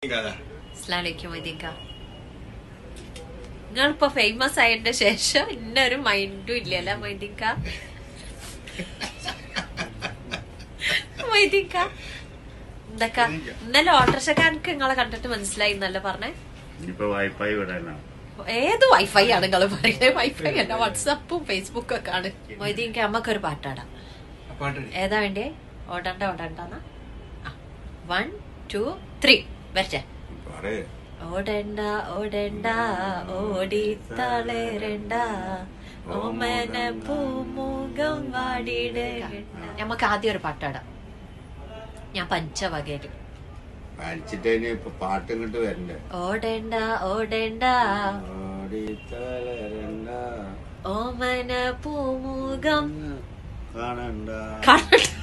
കഥ അസ്ലാലേക്കും മൊയ്തീൻക നിങ്ങളിപ്പോ ഫേമസ് ആയതിന്റെ ശേഷം ഇന്നൊരു മൈൻഡും ഇല്ലല്ല മൊയ്തീൻക മൊയ്തീൻക എന്തൊക്കെ ഇന്നലെ ഓട്ടർഷക്കാർക്ക് നിങ്ങളെ കണ്ടിട്ട് മനസ്സിലായി എന്നല്ല പറഞ്ഞേ ഇനിയിപ്പോ വൈഫൈ വിടാനാണ് ഏത് വൈഫൈ ആണ് നിങ്ങൾ പറയുന്നത് വൈഫൈ അല്ല വാട്സപ്പും ഫേസ്ബുക്കും ഒക്കെ ആണ് മൊയ്തീൻക അമ്മക്കൊരു പാട്ടാടാം പാട്ട് ഏതാ വേണ്ടേ ഓടണ്ട ഓടണ്ടെന്നാ വൺ ടു ത്രീ വരട്ടെ പറയേ ഓടണ്ട ഓടണ്ട ഓടി തളരണ്ട ഓമന പൂമുഖം വാടിയിടണ്ട നമുക്ക് ആദ്യം ഒരു പാട്ടാടാം ഞാൻ പഞ്ചവകയില് വലിച്ചിട്ട് ഇനി ഇപ്പൊ പാട്ട് ഇങ്ങോട്ട് വരണ്ടേ ഓടണ്ട ഓടണ്ട ഓടിത്തളരണ്ട ഓമന പൂമുഖം കാണണ്ട കാണണ്ട